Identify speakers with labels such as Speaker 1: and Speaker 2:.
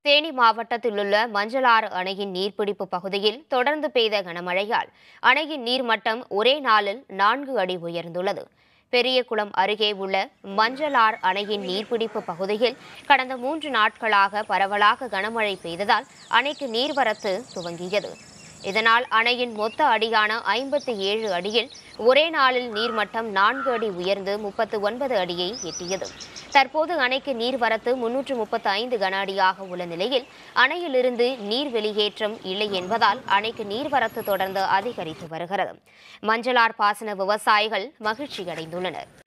Speaker 1: தேனி மாவட்டத்தில் உள்ள மஞ்சளாறு அணையின் நீர்பிடிப்பு பகுதியில் தொடர்ந்து பெய்த கனமழையால் அணையின் நீர்மட்டம் ஒரே நாளில் நான்கு அடி உயர்ந்துள்ளது பெரியகுளம் அருகே உள்ள மஞ்சளார் அணையின் நீர்பிடிப்பு பகுதியில் கடந்த மூன்று நாட்களாக பரவலாக கனமழை பெய்ததால் அணைக்கு நீர்வரத்து துவங்கியது இதனால் அணையின் மொத்த அடியான ஐம்பத்தி ஏழு அடியில் ஒரே நாளில் நீர்மட்டம் நான்கு அடி உயர்ந்து முப்பத்து ஒன்பது அடியை எட்டியது தற்போது அணைக்கு நீர்வரத்து முன்னூற்று முப்பத்து ஐந்து கன அடியாக உள்ள நிலையில் அணையிலிருந்து நீர் வெளியேற்றம் இல்லை என்பதால் அணைக்கு நீர்வரத்து தொடர்ந்து அதிகரித்து வருகிறது மஞ்சளார் பாசன விவசாயிகள் மகிழ்ச்சி அடைந்துள்ளனர்